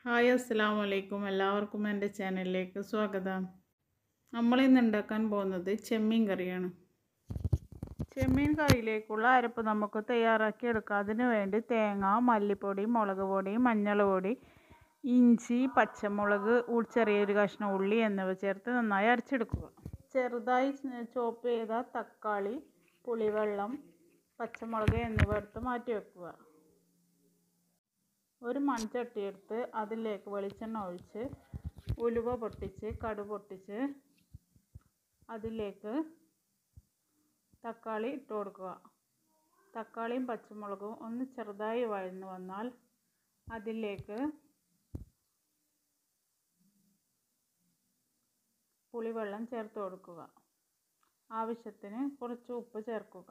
hi അസ്സാം വലൈക്കും എല്ലാവർക്കും എൻ്റെ ചാനലിലേക്ക് സ്വാഗതം നമ്മൾ ഇന്ന് ഉണ്ടാക്കാൻ പോകുന്നത് ചെമ്മീൻ കറിയാണ് ചെമ്മീൻ കറിയിലേക്കുള്ള അരപ്പ് നമുക്ക് തയ്യാറാക്കി എടുക്കാം അതിന് വേണ്ടി തേങ്ങ മല്ലിപ്പൊടി മുളക് പൊടി മഞ്ഞൾ പൊടി ഇഞ്ചി പച്ചമുളക് ഉ- ചെറിയൊരു കഷ്ണം ഉള്ളി എന്നിവ ചേർത്ത് നന്നായി അരച്ചെടുക്കുക ചെറുതായി ചോപ്പ് ചെയ്ത തക്കാളി പുളിവെള്ളം പച്ചമുളക് എന്നിവ എടുത്ത് മാറ്റി വെക്കുക ഒരു മൺചട്ടി എടുത്ത് അതിലേക്ക് വെളിച്ചെണ്ണ ഒഴിച്ച് ഉലുവ പൊട്ടിച്ച് കടു പൊട്ടിച്ച് അതിലേക്ക് തക്കാളി ഇട്ട് കൊടുക്കുക തക്കാളിയും പച്ചമുളകും ഒന്ന് ചെറുതായി വഴന്നു വന്നാൽ അതിലേക്ക് പുളിവെള്ളം ചേർത്ത് കൊടുക്കുക ആവശ്യത്തിന് കുറച്ച് ഉപ്പ് ചേർക്കുക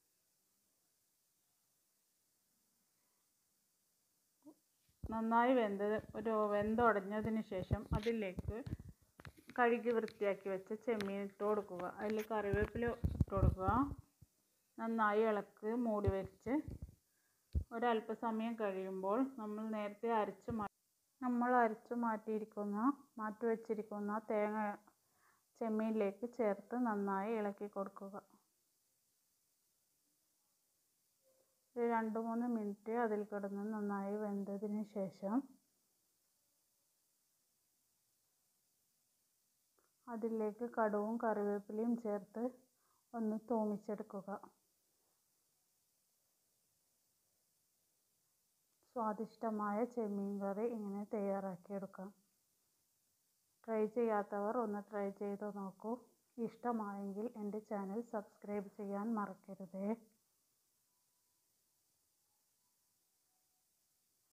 നന്നായി വെന്ത് ഒരു വെന്തുടഞ്ഞതിന് ശേഷം അതിലേക്ക് കഴുകി വൃത്തിയാക്കി വെച്ച ചെമ്മീൻ ഇട്ട് കൊടുക്കുക അതിൽ കറിവേപ്പില ഇട്ട് കൊടുക്കുക നന്നായി ഇളക്ക് മൂടി വെച്ച് ഒരല്പസമയം കഴിയുമ്പോൾ നമ്മൾ നേരത്തെ അരച്ച് മാ നമ്മൾ അരച്ച് മാറ്റിയിരിക്കുന്ന മാറ്റി വെച്ചിരിക്കുന്ന തേങ്ങ ചെമ്മീനിലേക്ക് ചേർത്ത് നന്നായി ഇളക്കി കൊടുക്കുക ഒരു രണ്ട് മൂന്ന് മിനിറ്റ് അതിൽ കിടന്ന് നന്നായി വെന്തതിന് ശേഷം അതിലേക്ക് കടുവും കറിവേപ്പിലയും ചേർത്ത് ഒന്ന് തൂമിച്ചെടുക്കുക സ്വാദിഷ്ടമായ ചെമ്മീൻ കറി ഇങ്ങനെ തയ്യാറാക്കിയെടുക്കാം ട്രൈ ചെയ്യാത്തവർ ഒന്ന് ട്രൈ ചെയ്ത് നോക്കൂ ഇഷ്ടമായെങ്കിൽ എൻ്റെ ചാനൽ സബ്സ്ക്രൈബ് ചെയ്യാൻ മറക്കരുതേ